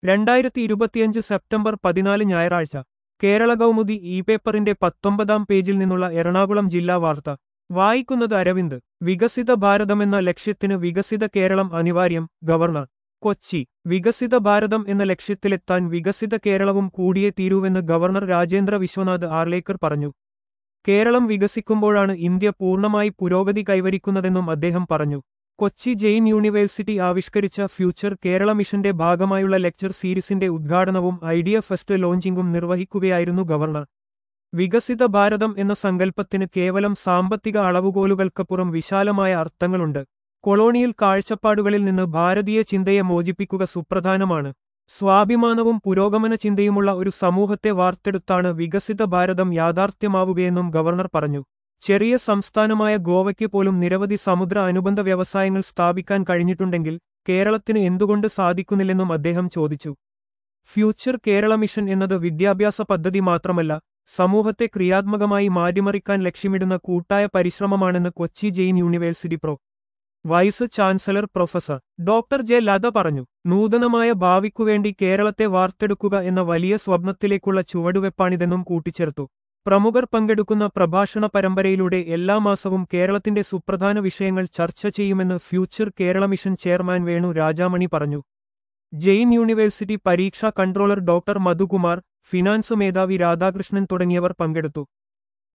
രണ്ടായിരത്തി ഇരുപത്തിയഞ്ച് സെപ്റ്റംബർ പതിനാല് ഞായറാഴ്ച കേരള കൗമുദി ഇ പേപ്പറിന്റെ പത്തൊമ്പതാം പേജിൽ നിന്നുള്ള എറണാകുളം ജില്ലാ വാർത്ത വായിക്കുന്നത് അരവിന്ദ് വികസിത ഭാരതമെന്ന ലക്ഷ്യത്തിന് വികസിത കേരളം അനിവാര്യം ഗവർണർ കൊച്ചി വികസിത ഭാരതം എന്ന ലക്ഷ്യത്തിലെത്താൻ വികസിത കേരളവും കൂടിയേ തീരൂവെന്ന് ഗവർണർ രാജേന്ദ്ര വിശ്വനാഥ് ആർലേക്കർ പറഞ്ഞു കേരളം വികസിക്കുമ്പോഴാണ് ഇന്ത്യ പൂർണ്ണമായി പുരോഗതി കൈവരിക്കുന്നതെന്നും അദ്ദേഹം പറഞ്ഞു കൊച്ചി ജെയിൻ യൂണിവേഴ്സിറ്റി ആവിഷ്കരിച്ച ഫ്യൂച്ചർ കേരള മിഷന്റെ ഭാഗമായുള്ള ലെക്ചർ സീരീസിന്റെ ഉദ്ഘാടനവും ഐഡിയ ഫെസ്റ്റ് ലോഞ്ചിംഗും നിർവഹിക്കുകയായിരുന്നു ഗവർണർ വികസിത ഭാരതം എന്ന സങ്കല്പത്തിന് കേവലം സാമ്പത്തിക അളവുകോലുകൾക്കപ്പുറം വിശാലമായ അർത്ഥങ്ങളുണ്ട് കൊളോണിയൽ കാഴ്ചപ്പാടുകളിൽ നിന്ന് ഭാരതീയ ചിന്തയെ മോചിപ്പിക്കുക സുപ്രധാനമാണ് സ്വാഭിമാനവും പുരോഗമന ചിന്തയുമുള്ള ഒരു സമൂഹത്തെ വാർത്തെടുത്താണ് വികസിത ഭാരതം യാഥാർത്ഥ്യമാവുകയെന്നും ഗവർണർ പറഞ്ഞു ചെറിയ സംസ്ഥാനമായ ഗോവയ്ക്ക് പോലും നിരവധി സമുദ്ര അനുബന്ധ വ്യവസായങ്ങൾ സ്ഥാപിക്കാൻ കഴിഞ്ഞിട്ടുണ്ടെങ്കിൽ കേരളത്തിന് എന്തുകൊണ്ട് സാധിക്കുന്നില്ലെന്നും അദ്ദേഹം ചോദിച്ചു ഫ്യൂച്ചർ കേരള മിഷൻ എന്നത് വിദ്യാഭ്യാസ പദ്ധതി മാത്രമല്ല സമൂഹത്തെ ക്രിയാത്മകമായി മാറ്റിമറിക്കാൻ ലക്ഷ്യമിടുന്ന കൂട്ടായ പരിശ്രമമാണെന്ന് Kochi Jain university pro vice chancellor professor doctor J Latha പറഞ്ഞു നൂതനമായ ഭാവിക്കുവേണ്ടി കേരളത്തെ വാർത്തെടുക്കുക എന്ന വലിയ സ്വപ്നത്തിലേക്കുള്ള ചുവടുവെപ്പാണിതെന്നും കൂട്ടിച്ചേർത്തു പ്രമുഖർ പങ്കെടുക്കുന്ന പ്രഭാഷണ പരമ്പരയിലൂടെ എല്ലാ മാസവും കേരളത്തിന്റെ സുപ്രധാന വിഷയങ്ങൾ ചർച്ച ചെയ്യുമെന്ന് future Kerala mission chairman Venu Rajamani പറഞ്ഞു ജെയിൻ യൂണിവേഴ്സിറ്റി പരീക്ഷാ കൺട്രോളർ ഡോക്ടർ മധുകുമാർ ഫിനാൻസ് മേധാവി രാധാകൃഷ്ണൻ തുടങ്ങിയവർ പങ്കെടുത്തു